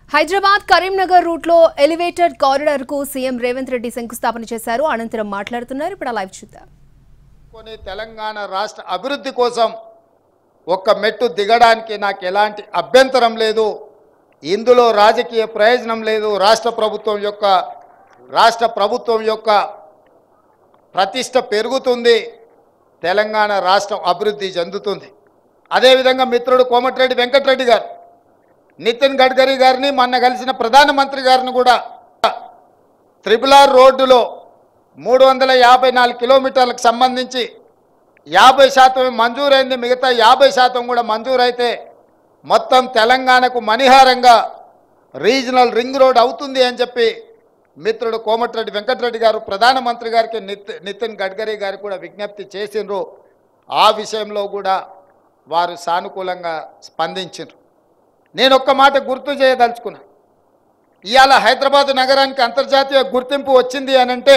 హైదరాబాద్ కరీంనగర్ రూట్లో elevated corridor కు CM Revanth Reddy శంకుస్థాపన చేశారు అనంతరం మాట్లాడుతున్నారు ఇప్పుడు ఆ లైవ్ చూద్దాం కొని తెలంగాణ రాష్ట్ర అభివృద్ధి కోసం ఒక్క మెట్టు దిగడానికి నాకు ఎలాంటి అభ్యంతరం లేదు ఇందులో రాజకీయ ప్రయోజనం లేదు రాష్ట్ర ప్రభుత్వం యొక్క రాష్ట్ర ప్రభుత్వం యొక్క ప్రతిష్ట పెరుగుతుంది తెలంగాణ రాష్ట్రం అభివృద్ధి చెందుతుంది అదేవిధంగా మిత్రుడు కోమటిరెడ్డి వెంకటరెడ్డి గారు నితిన్ గడ్కరీ గారిని మొన్న కలిసిన ప్రధానమంత్రి గారిని కూడా త్రిపుల్ ఆర్ రోడ్డులో మూడు వందల యాభై నాలుగు కిలోమీటర్లకు సంబంధించి యాభై శాతం మంజూరైంది మిగతా యాభై శాతం కూడా మంజూరైతే మొత్తం తెలంగాణకు మణిహారంగా రీజనల్ రింగ్ రోడ్ అవుతుంది అని చెప్పి మిత్రుడు కోమటిరెడ్డి వెంకటరెడ్డి గారు ప్రధానమంత్రి గారికి నిత్ నితిన్ గడ్కరీ గారికి కూడా విజ్ఞప్తి చేసిండ్రు ఆ విషయంలో కూడా వారు సానుకూలంగా స్పందించారు నేను ఒక్క మాట గుర్తు చేయదలుచుకున్నా ఇవాళ హైదరాబాద్ నగరానికి అంతర్జాతీయ గుర్తింపు వచ్చింది అని అంటే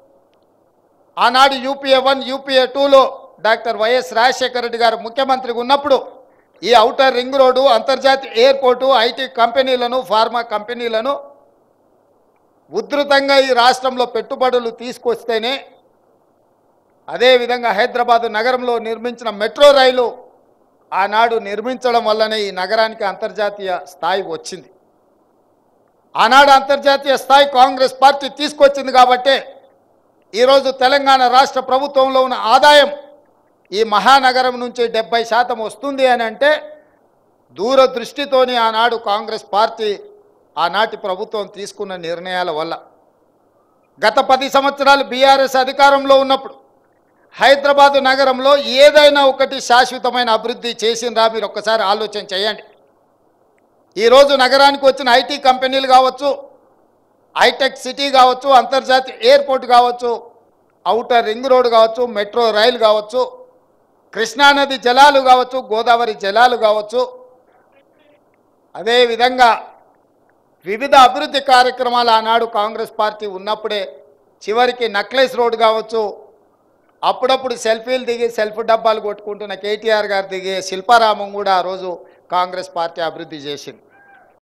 ఆనాడు యూపీఏ వన్ యూపీఏ టూలో డాక్టర్ వైఎస్ రాజశేఖర రెడ్డి గారు ముఖ్యమంత్రిగా ఉన్నప్పుడు ఈ ఔటర్ రింగ్ రోడ్డు అంతర్జాతీయ ఎయిర్పోర్టు ఐటీ కంపెనీలను ఫార్మా కంపెనీలను ఉధృతంగా ఈ రాష్ట్రంలో పెట్టుబడులు తీసుకొస్తేనే అదేవిధంగా హైదరాబాదు నగరంలో నిర్మించిన మెట్రో రైలు ఆనాడు నిర్మించడం వల్లనే ఈ నగరానికి అంతర్జాతీయ స్థాయి వచ్చింది ఆనాడు అంతర్జాతీయ స్థాయి కాంగ్రెస్ పార్టీ తీసుకొచ్చింది కాబట్టే ఈరోజు తెలంగాణ రాష్ట్ర ప్రభుత్వంలో ఉన్న ఆదాయం ఈ మహానగరం నుంచి డెబ్బై శాతం వస్తుంది అని అంటే దూరదృష్టితోని ఆనాడు కాంగ్రెస్ పార్టీ ఆనాటి ప్రభుత్వం తీసుకున్న నిర్ణయాల వల్ల గత పది సంవత్సరాలు బీఆర్ఎస్ అధికారంలో ఉన్నప్పుడు హైదరాబాదు నగరంలో ఏదైనా ఒకటి శాశ్వతమైన అభివృద్ధి చేసిండ్రా మీరు ఒక్కసారి ఆలోచన చేయండి ఈరోజు నగరానికి వచ్చిన ఐటీ కంపెనీలు కావచ్చు హైటెక్ సిటీ కావచ్చు అంతర్జాతీయ ఎయిర్పోర్ట్ కావచ్చు ఔటర్ రింగ్ రోడ్ కావచ్చు మెట్రో రైలు కావచ్చు కృష్ణానది జలాలు కావచ్చు గోదావరి జలాలు కావచ్చు అదేవిధంగా వివిధ అభివృద్ధి కార్యక్రమాలు ఆనాడు కాంగ్రెస్ పార్టీ ఉన్నప్పుడే చివరికి నక్లెస్ రోడ్ కావచ్చు అప్పుడప్పుడు సెల్ఫీలు దిగి సెల్ఫ్ డబ్బాలు కొట్టుకుంటున్న కేటీఆర్ గారు దిగి శిల్పారామం కూడా ఆ రోజు కాంగ్రెస్ పార్టీ అభివృద్ధి చేసింది